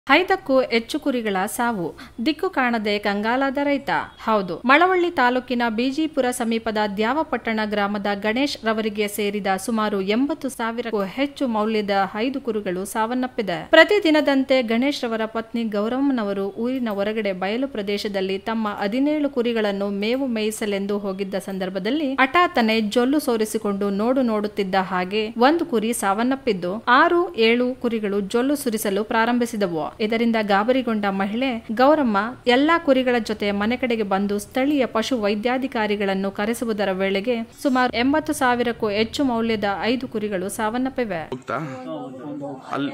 ಐದಕ್ಕೂ ಹೆಚ್ಚು ಕುರಿಗಳ ಸಾವು ದಿಕ್ಕು ಕಾಣದೆ ಕಂಗಾಲಾದ ರೈತ ಹೌದು ಮಳವಳ್ಳಿ ತಾಲೂಕಿನ ಬಿಜಿಪುರ ಸಮೀಪದ ದ್ಯಾವಪಟ್ಟಣ ಗ್ರಾಮದ ಗಣೇಶ್ ರವರಿಗೆ ಸೇರಿದ ಸುಮಾರು ಎಂಬತ್ತು ಸಾವಿರಕ್ಕೂ ಹೆಚ್ಚು ಮೌಲ್ಯದ ಐದು ಕುರಿಗಳು ಸಾವನ್ನಪ್ಪಿದೆ ಪ್ರತಿದಿನದಂತೆ ಗಣೇಶ್ ರವರ ಪತ್ನಿ ಗೌರಮ್ಮನವರು ಊರಿನ ಹೊರಗಡೆ ಬಯಲು ಪ್ರದೇಶದಲ್ಲಿ ತಮ್ಮ ಹದಿನೇಳು ಕುರಿಗಳನ್ನು ಮೇವು ಮೇಯಿಸಲೆಂದು ಹೋಗಿದ್ದ ಸಂದರ್ಭದಲ್ಲಿ ಹಠಾತ್ತನೆ ಜೊಲ್ಲು ಸೋರಿಸಿಕೊಂಡು ನೋಡು ನೋಡುತ್ತಿದ್ದ ಹಾಗೆ ಒಂದು ಕುರಿ ಸಾವನ್ನಪ್ಪಿದ್ದು ಆರು ಏಳು ಕುರಿಗಳು ಜೊಲ್ಲು ಸುರಿಸಲು ಪ್ರಾರಂಭಿಸಿದವು ಇದರಿಂದ ಗಾಬರಿಗೊಂಡ ಮಹಿಳೆ ಗೌರಮ್ಮ ಎಲ್ಲಾ ಕುರಿಗಳ ಜೊತೆ ಮನೆ ಕಡೆಗೆ ಬಂದು ಸ್ಥಳೀಯ ಪಶು ವೈದ್ಯಾಧಿಕಾರಿಗಳನ್ನು ಕರೆಸುವುದರ ವೇಳೆಗೆ ಸುಮಾರು ಎಂಬತ್ತು ಸಾವಿರಕ್ಕೂ ಹೆಚ್ಚು ಮೌಲ್ಯದ ಐದು ಕುರಿಗಳು ಸಾವನ್ನಪ್ಪಿವೆ ಹೋಗ್ತಾ ಅಲ್ಲಿ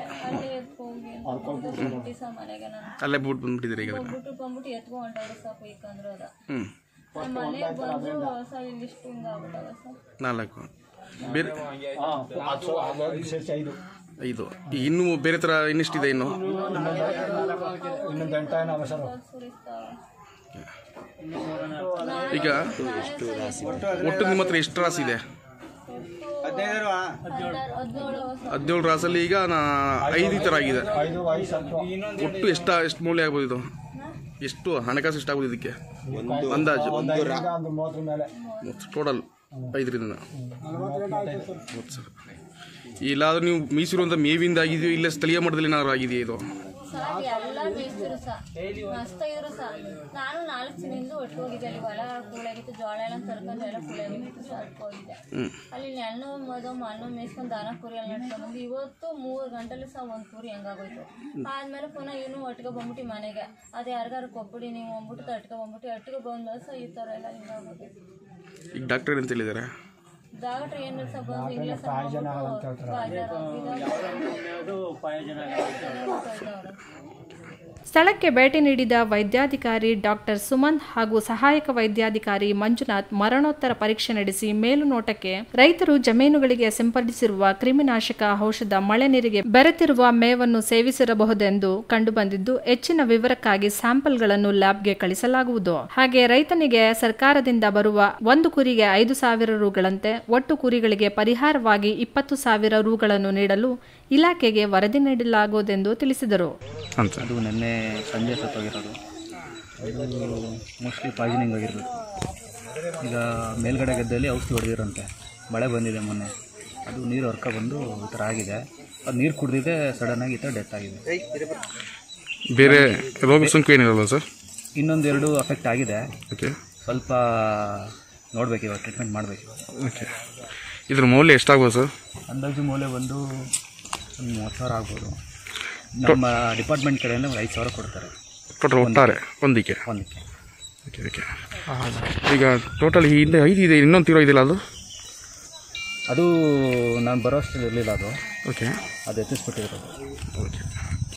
ಅಲ್ಲೇ ಬಿಟ್ಟು ಬಂದ್ಬಿಟ್ಟಿದ್ದೀರಿ ಈಗ ಅದನ್ನ ಬಿಟ್ಟು ಬಂದ್ಬಿಟ್ಟು ಎತ್ಕೊಂಡ್ರೆ ಸಾಕು ಈಕಂದ್ರೆ ಅದ ಹ್ಞೂ ನಮ್ಮ ಮನೆಗೆ ಬಂದ್ರು ಸರ್ ಇಲ್ಲಿ ಇಷ್ಟು ಹಿಂಗೆ ಆಗ್ಬಿಟ್ಟವ ಸರ್ ನಾಲ್ಕು ಬೇರೆ ವಿಶೇಷ ಐದು ಐದು ಈಗ ಇನ್ನೂ ಬೇರೆ ಥರ ಇನ್ನೆಷ್ಟಿದೆ ಇನ್ನು ಇನ್ನೊಂದು ಎಂಟ ಏನೋ ಅವ ಸರ್ ಸುರಿಸ್ತಾವ ಈಗ ಒಟ್ಟು ನಿಮ್ಮ ಹತ್ರ ಎಷ್ಟು ರಾಸ್ ಇದೆ ಹದಿನಾರು ಹದಿನೇಳು ಹದಿನೇಳು ರಾಸಲ್ಲಿ ಈಗ ನಾ ಐದು ಈ ಥರ ಆಗಿದೆ ಐದು ಐದು ಸ್ವಲ್ಪ ಒಟ್ಟು ಎಷ್ಟು ಎಷ್ಟು ಮೌಲ್ಯ ಆಗ್ಬೋದು ಇದು ಎಷ್ಟು ಹಣಕಾಸು ಎಷ್ಟಾಗ್ಬೋದು ಇದಕ್ಕೆ ಅಂದಾಜು ಒಂದು ಐದರಿಂದ ಒಂದು ಮೂವತ್ತರ ಮೇಲೆ ಟೋಟಲ್ ಐದರಿಂದ ಮೂವತ್ತು ಸಾವಿರ ಇಲ್ಲಾದ್ರೂ ನೀವು ಮೀಸೂರು ಮೇವಿಂದ ಆಗಿದೆಯೋ ಇಲ್ಲ ಸ್ಥಳೀಯ ಮಟ್ಟದಲ್ಲಿ ಏನಾದ್ರು ಆಗಿದೆಯಾ ಇದು ಸರ್ ಎಲ್ಲ ಬೇಯಿಸಿದ್ರು ಸರ್ ಮಸ್ತ್ ಇದ್ರು ಸರ್ ನಾನು ನಾಲ್ಕು ದಿನದಿಂದ ಒಟ್ಟು ಹೋಗಿದ್ದೆ ಅಲ್ಲಿ ಹೊಲ ಕೂಳಾಗಿತ್ತು ಜೋಳ ಎಲ್ಲ ತರ್ಕೊಂಡು ಎಲ್ಲ ಕೂಳಾಗಿತ್ತು ಸರ್ ಅಟ್ಕೆ ಹೋಗಿದ್ದೆ ಅಲ್ಲಿ ನೆಣ್ಣು ಮದು ಮಣ್ಣು ಮೇಯ್ಸ್ಕೊಂಡು ದನ ಕುರಿ ಎಲ್ಲ ನಡ್ಕೊಂಡ್ಬಂದು ಇವತ್ತು ಮೂರು ಗಂಟೆಲಿ ಸಹ ಒಂದು ಕುರಿ ಹೆಂಗಾಗೋಯ್ತು ಆದ್ಮೇಲೆ ಪುನಃ ಇವನು ಒಟ್ಟಿಗೆ ಬಂದ್ಬಿಟ್ಟು ಮನೆಗೆ ಅದು ಯಾರಿಗಾರು ಕೊಟ್ಬಿಡಿ ನೀವು ಅಂದ್ಬಿಟ್ಟು ತಟ್ಕೊ ಬಂದ್ಬಿಟ್ಟು ಒಟ್ಟಿಗೆ ಬಂದ್ಮೇಲೆ ಸಹ ಈ ಥರ ಎಲ್ಲ ಹಿಂಗಾಗೋದು ಈಗ ಡಾಕ್ಟರ್ ಏನಂತ ಹೇಳಿದ್ದಾರೆ ಡಾಕ್ಟ್ರ್ ಏನು ಸಹ ಬಂದು ಇಂಗ್ಲೀಷ್ ಸ್ಥಳಕ್ಕೆ ಭೇಟಿ ನೀಡಿದ ವೈದ್ಯಾಧಿಕಾರಿ ಡಾಕ್ಟರ್ ಸುಮಂತ್ ಹಾಗೂ ಸಹಾಯಕ ವೈದ್ಯಾಧಿಕಾರಿ ಮಂಜುನಾಥ್ ಮರಣೋತ್ತರ ಪರೀಕ್ಷೆ ನಡೆಸಿ ಮೇಲುನೋಟಕ್ಕೆ ರೈತರು ಜಮೀನುಗಳಿಗೆ ಸಿಂಪಡಿಸಿರುವ ಕ್ರಿಮಿನಾಶಕ ಔಷಧ ಮಳೆ ನೀರಿಗೆ ಬೆರೆತಿರುವ ಮೇವನ್ನು ಸೇವಿಸಿರಬಹುದೆಂದು ಕಂಡುಬಂದಿದ್ದು ಹೆಚ್ಚಿನ ವಿವರಕ್ಕಾಗಿ ಸ್ಯಾಂಪಲ್ಗಳನ್ನು ಲ್ಯಾಬ್ಗೆ ಕಳಿಸಲಾಗುವುದು ಹಾಗೆ ರೈತನಿಗೆ ಸರ್ಕಾರದಿಂದ ಬರುವ ಒಂದು ಕುರಿಗೆ ಐದು ಸಾವಿರ ರುಗಳಂತೆ ಒಟ್ಟು ಕುರಿಗಳಿಗೆ ಪರಿಹಾರವಾಗಿ ಇಪ್ಪತ್ತು ಸಾವಿರ ರುಗಳನ್ನು ನೀಡಲು ಇಲಾಖೆಗೆ ವರದಿ ನೀಡಲಾಗುವುದೆಂದು ತಿಳಿಸಿದರು ಅಂತ ಅದು ನಿನ್ನೆ ಸಂಜೆ ಸತ್ತೋಗಿರೋದು ಅದು ಮೋಸ್ಟ್ಲಿ ಪಾಯ್ಸನಿಂಗ್ ಆಗಿರಬೇಕು ಈಗ ಮೇಲ್ಗಡೆ ಗದ್ದೆಯಲ್ಲಿ ಔಷಧಿ ಹೊಡೆದಿರಂತೆ ಮಳೆ ಬಂದಿದೆ ಮೊನ್ನೆ ಅದು ನೀರು ಹೊರ್ಕ ಬಂದು ಈ ಥರ ಆಗಿದೆ ಅದು ನೀರು ಕುಡ್ದಿದೆ ಸಡನ್ನಾಗಿ ಈ ಥರ ಡೆತ್ ಆಗಿದೆ ಬೇರೆ ರೋಗ ಸೋಂಕು ಏನಿರಲ್ಲ ಸರ್ ಇನ್ನೊಂದೆರಡು ಅಫೆಕ್ಟ್ ಆಗಿದೆ ಓಕೆ ಸ್ವಲ್ಪ ನೋಡ್ಬೇಕು ಇವಾಗ ಟ್ರೀಟ್ಮೆಂಟ್ ಮಾಡಬೇಕು ಓಕೆ ಇದ್ರ ಮೌಲ್ಯ ಎಷ್ಟಾಗ್ಬೋದು ಸರ್ ಅಂದಾಜು ಮೌಲ್ಯ ಬಂದು ಒಂದು ಮೂವತ್ತು ಸಾವಿರ ಆಗ್ಬೋದು ನಮ್ಮ ಡಿಪಾರ್ಟ್ಮೆಂಟ್ ಕಡೆಯಿಂದ ಒಂದು ಐದು ಸಾವಿರ ಕೊಡ್ತಾರೆ ಟೋಟಲ್ ಒಟ್ಟಾರೆ ಒಂದಕ್ಕೆ ಒಂದಕ್ಕೆ ಓಕೆ ಓಕೆ ಈಗ ಟೋಟಲ್ ಹಿಂದೆ ಐದು ಇದೆ ಇನ್ನೊಂದು ತಿರೋ ಇದೆಯಲ್ಲ ಅದು ಅದು ನಾನು ಬರೋ ಅಷ್ಟರಲ್ಲಿ ಇರಲಿಲ್ಲ ಅದು ಓಕೆ ಅದು ಎತ್ತಿಸ್ಬಿಟ್ಟಿರೋದು ಓಕೆ